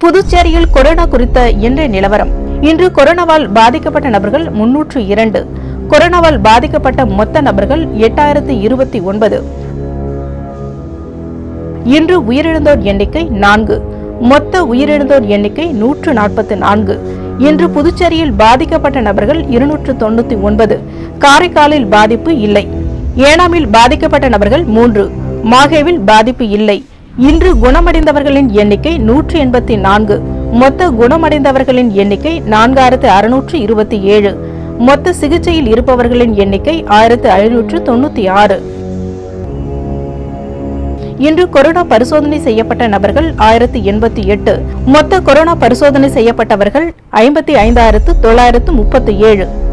புதுச்சேரியில் கொரோனா குறித்த இன்றைய நிலவரம் இன்று கொரோனாவால் பாதிக்கப்பட்ட நபர்கள் முன்னூற்று இரண்டு கொரோனாவால் பாதிக்கப்பட்ட மொத்த நபர்கள் எட்டாயிரத்து இருபத்தி ஒன்பது இன்று உயிரிழந்தோர் எண்ணிக்கை நான்கு மொத்த உயிரிழந்தோர் எண்ணிக்கை நூற்று நாற்பத்தி நான்கு இன்று புதுச்சேரியில் பாதிக்கப்பட்ட நபர்கள் இருநூற்று தொண்ணூத்தி ஒன்பது காரைக்காலில் பாதிப்பு இல்லை ஏனாமில் பாதிக்கப்பட்ட நபர்கள் மூன்று மாகேவில் பாதிப்பு இல்லை இன்று குணமடைந்தவர்களின் எண்ணிக்கை நூற்று எண்பத்தி நான்கு மொத்த குணமடைந்தவர்களின் எண்ணிக்கை நான்காயிரத்து அறுநூற்று இருபத்தி ஏழு மொத்த சிகிச்சையில் இருப்பவர்களின் எண்ணிக்கை ஆயிரத்து ஐநூற்று தொண்ணூத்தி ஆறு இன்று கொரோனா பரிசோதனை செய்யப்பட்ட நபர்கள் ஆயிரத்து எண்பத்தி எட்டு மொத்த கொரோனா பரிசோதனை செய்யப்பட்டவர்கள் ஐம்பத்தி ஐந்தாயிரத்து தொள்ளாயிரத்து முப்பத்தி ஏழு